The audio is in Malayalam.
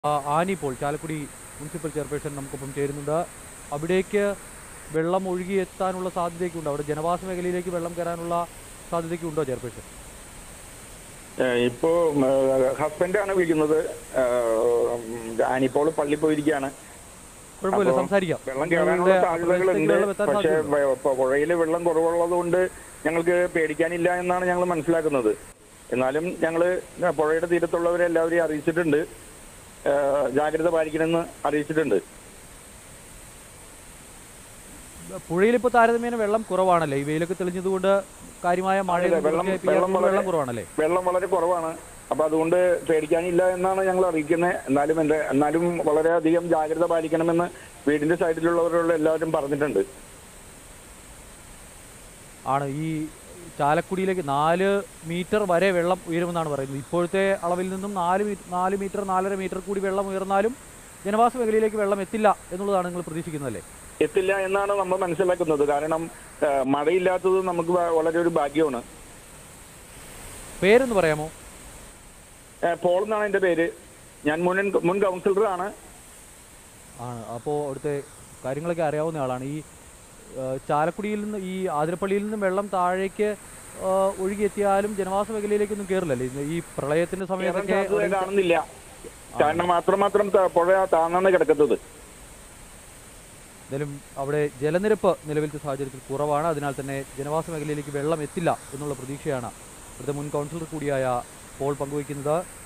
ആ, ആനി പോൾ ചാലക്കുടി മുനിസിപ്പൽ ചെയർപേഴ്സൺ നമുക്കൊപ്പം ചേരുന്നുണ്ട് അവിടേക്ക് വെള്ളം ഒഴുകി എത്താനുള്ള സാധ്യതയൊക്കെ ഉണ്ടോ അവിടെ ജനവാസ മേഖലയിലേക്ക് വെള്ളം കയറാനുള്ള സാധ്യതയൊക്കെ ഉണ്ടോ ചെയർപേഴ്സൺ ഏഹ് ഇപ്പോ ഹസ്ബൻഡാണ് വിളിക്കുന്നത് ആനിപ്പോൾ പള്ളി പോയിരിക്കുകയാണ് കുഴപ്പമില്ല അപ്പോ സംസാരിക്കാം വെള്ളം നിങ്ങളുടെ കയറാനുള്ള സാധ്യതകളുണ്ട് വെള്ളം എത്താൻ പക്ഷേ സാധ്യതയുണ്ടോ? പുഴയിൽ വെള്ളം കുറവുള്ളത് കൊണ്ട് ഞങ്ങൾക്ക് പേടിക്കാനില്ല എന്നാണ് ഞങ്ങൾ മനസ്സിലാക്കുന്നത് എന്നാലും ഞങ്ങൾ പുഴയുടെ തീരത്തുള്ളവരെ എല്ലാവരെയും അറിയിച്ചിട്ടുണ്ട് ഏഹ് ജാഗ്രത പാലിക്കണമെന്ന് അറിയിച്ചിട്ടുണ്ട് പുഴയിൽ ഇപ്പോൾ താരതമ്യേന വെള്ളം കുറവാണല്ലേ ഈ വെയിലൊക്കെ തെളിഞ്ഞതുകൊണ്ട് കാര്യമായ മഴ അതെ, വെള്ളം- വെള്ളം വളരെ- വെള്ളം കുറവാണല്ലേ വെള്ളം വളരെ കുറവാണ് അപ്പൊ അതുകൊണ്ട് പേടിക്കാനില്ല എന്നാണ് ഞങ്ങൾ അറിയിക്കുന്നത് എന്നാലും എന്റെ എന്നാലും വളരെയധികം ജാഗ്രത പാലിക്കണമെന്ന് വീടിന്റെ സൈഡിലുള്ളവരുള്ള എല്ലാവരും പറഞ്ഞിട്ടുണ്ട് ആണ് ഈ ചാലക്കുടിയിലേക്ക് നാല് മീറ്റർ വരെ വെള്ളം ഉയരുമെന്നാണ് പറയുന്നത് ഇപ്പോഴത്തെ അളവിൽ നിന്നും നാല് മീറ്റർ നാല് മീറ്റർ നാലര മീറ്റർ കൂടി വെള്ളം ഉയർന്നാലും ജനവാസ മേഖലയിലേക്ക് വെള്ളം എത്തില്ല എന്നുള്ളതാണ് നിങ്ങൾ പ്രതീക്ഷിക്കുന്നതല്ലേ എത്തില്ല എന്നാണ് നമ്മൾ മനസ്സിലാക്കുന്നത് കാരണം ആ, മഴയില്ലാത്തത് നമുക്ക് വ- വളരെ ഒരു ഭാഗ്യമാണ് പേരെന്ന് പറയാമോ ആ, പോൾ എന്നാണ് എന്റെ പേര് ഞാൻ മുൻ മുൻ കൗൺസിലറാണ് ആണ് അപ്പോൾ അവിടുത്തെ കാര്യങ്ങളൊക്കെ അറിയാവുന്ന ആളാണ് ഈ ആ, ചാലക്കുടിയിൽ നിന്ന് ഈ ആതിരപ്പള്ളിയിൽ നിന്നും വെള്ളം താഴേക്ക് ആ, ഒഴുകിയെത്തിയാലും ജനവാസ മേഖലയിലേക്കൊന്നും കയറില്ലല്ലേ ഇന്ന് ഈ പ്രളയത്തിന്റെ കയറാൻ സമയത്തൊക്കെ സാധ്യത കാണുന്നില്ല കാരണം മാത്രമാത്രം ത- പുഴ താന്നാണ് കിടക്കുന്നത് എന്തായാലും അവിടെ ജലനിരപ്പ് നിലവിലത്തെ സാഹചര്യത്തിൽ കുറവാണ് അതിനാൽ തന്നെ ജനവാസ മേഖലയിലേക്ക് വെള്ളം എത്തില്ല എന്നുള്ള പ്രതീക്ഷയാണ് ഇവിടുത്തെ മുൻ കൗൺസിലർ കൂടിയായ പോൾ പങ്കുവയ്ക്കുന്നത്